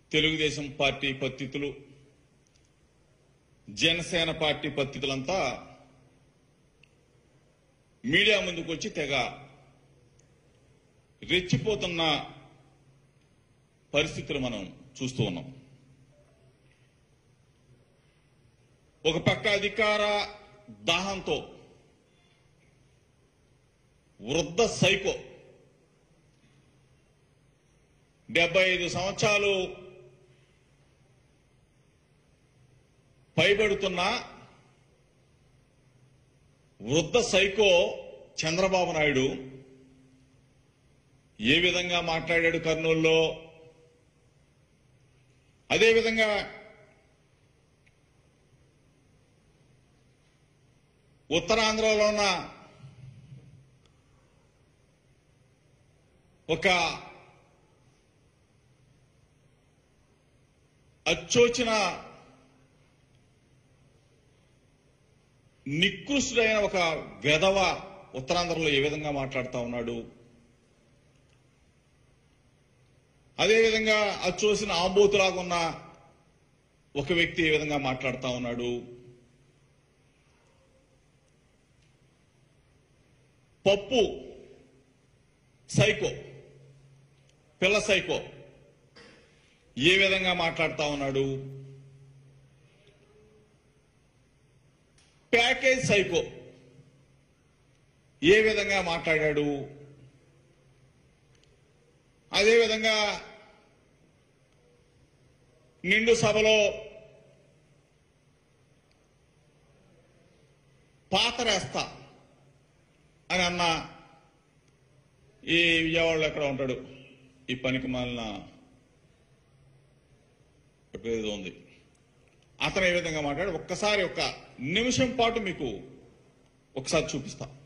Telugu Desam party పత్తితులు Janasena party పత్తితులంతా media ముందుకు వచ్చి తెగ రెచ్చిపోతున్న పరిస్థితులు మనం చూస్తూ ఉన్నాం ఒక పక్క అధికార దాహంతో వృద్ధ సైకో డెబ్బై ఐదు సంవత్సరాలు పైబడుతున్న వృద్ధ సైకో చంద్రబాబు నాయుడు ఏ విధంగా మాట్లాడాడు కర్నూలులో అదేవిధంగా ఉత్తరాంధ్రలో ఉన్న ఒక అచ్చోచిన నికృష్టుడైన ఒక వెధవ ఉత్తరాంధ్రలో ఏ విధంగా మాట్లాడుతా ఉన్నాడు అదేవిధంగా అచ్చోసిన ఆంబోతులాగా ఉన్న ఒక వ్యక్తి ఏ విధంగా మాట్లాడుతా ఉన్నాడు పప్పు సైకో పిల్ల సైకో ఏ విధంగా మాట్లాడుతా ఉన్నాడు ప్యాకేజ్ సైకో ఏ విధంగా మాట్లాడాడు అదేవిధంగా నిండు సభలో పాతరేస్తా అని అన్న ఈ విజయవాడలో ఎక్కడ ఉంటాడు ఈ పనికి మాలిన ఏదో ఉంది అతను ఏ విధంగా మాట్లాడు ఒక్కసారి ఒక నిమిషం పాటు మీకు ఒకసారి చూపిస్తా